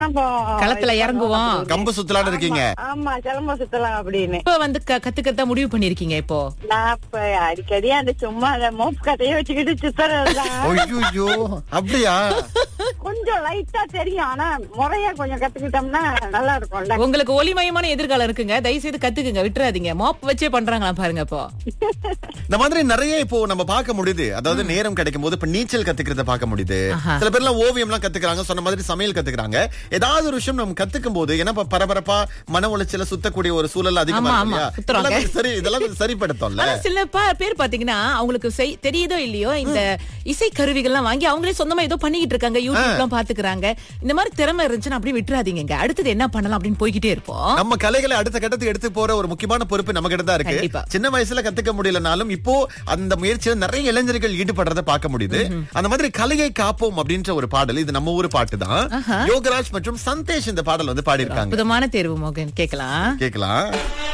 அப்போ களத்துல இறங்குவோம். கம்பு சுத்தலான்னு இருக்கீங்க ஆமா கிளம்ப சுத்தலாம் அப்படின்னு இப்ப வந்து க- கத்துக்கத்தான் முடிவு பண்ணிருக்கீங்க இப்போ நான் இப்ப அடிக்கடி அந்த சும்மா அந்த மோப் கதையை வச்சுக்கிட்டு சுத்தறதுதான் ஐயோ அப்படியா கொஞ்சம் லைட்டா தெரியும் ஆனா முறையா கொஞ்சம் கத்துக்கிட்டோம்னா நல்லா இருக்கும்ல உங்களுக்கு ஒளிமயமான எதிர்காலம் இருக்குங்க தயவு செய்து கத்துக்குங்க விட்டுறாதீங்க மாப் வச்சே பண்றாங்களா பாருங்க இப்போ இந்த மாதிரி நிறைய இப்போ நம்ம பார்க்க முடியுது அதாவது நேரம் கிடைக்கும் போது இப்ப நீச்சல் கத்துக்கிறத பார்க்க முடியுது ஆஹா. சில பேர்லாம் ஓவியம் எல்லாம் கத்துக்கிறாங்க சொன்ன மாதிரி சமையல் கத்துக்கிறாங்க ஏதாவது ஒரு விஷயம் நம்ம கத்துக்கும் போது ஏன்னா இப்ப பரபரப்பா மன உளைச்சல சுத்தக்கூடிய ஒரு சூழல் அதிகமா ஆமா, இருக்கு ஆமா, இல்லையா? சுத்துறாங்க. இதெல்லாம் கொஞ்சம் சரி இதெல்லாம் கொஞ்சம் சரிப்படுத்தோம்ல ஆனா சில பா- பேர் பாத்தீங்கன்னா அவங்களுக்கு செய்- தெரியுதோ இல்லையோ இந்த இசை கருவிகள்லாம் வாங்கி அவங்களே சொந்தமா ஏதோ பண்ணிக்கிட்டு இருக்காங்க யூடியூப் எல்லாம் பாத்துக்கிறாங்க இந்த மாதிரி திறமை இருந்துச்சுன்னா அப்படியே விட்டுறாதீங்க அடுத்தது என்ன பண்ணலாம் அப்படின்னு போய்கிட்டே இருப்போம் நம்ம கலைகளை அடுத்த கட்டத்துக்கு எடுத்து போற ஒரு முக்கியமான பொறுப்பு நம்ம கிட்ட தான் இருக்கு கண்டிப்பா. சின்ன வயசுல கத்துக்க முடியலனாலும் இப்போ அந்த முயற்சியில நிறைய இளைஞர்கள் ஈடுபடுறத பார்க்க முடியுது அந்த மாதிரி கலையை காப்போம் அப்படின்ற ஒரு பாடல் இது நம்ம ஊர் பாட்டு தான் யோகராஜ் மற்றும் சந்தேஷ் இந்த பாடல் வந்து பாடியிருக்காங்க அற்புதமான தேர்வு மோகன் கேக்கலாம் கேக்கலாம்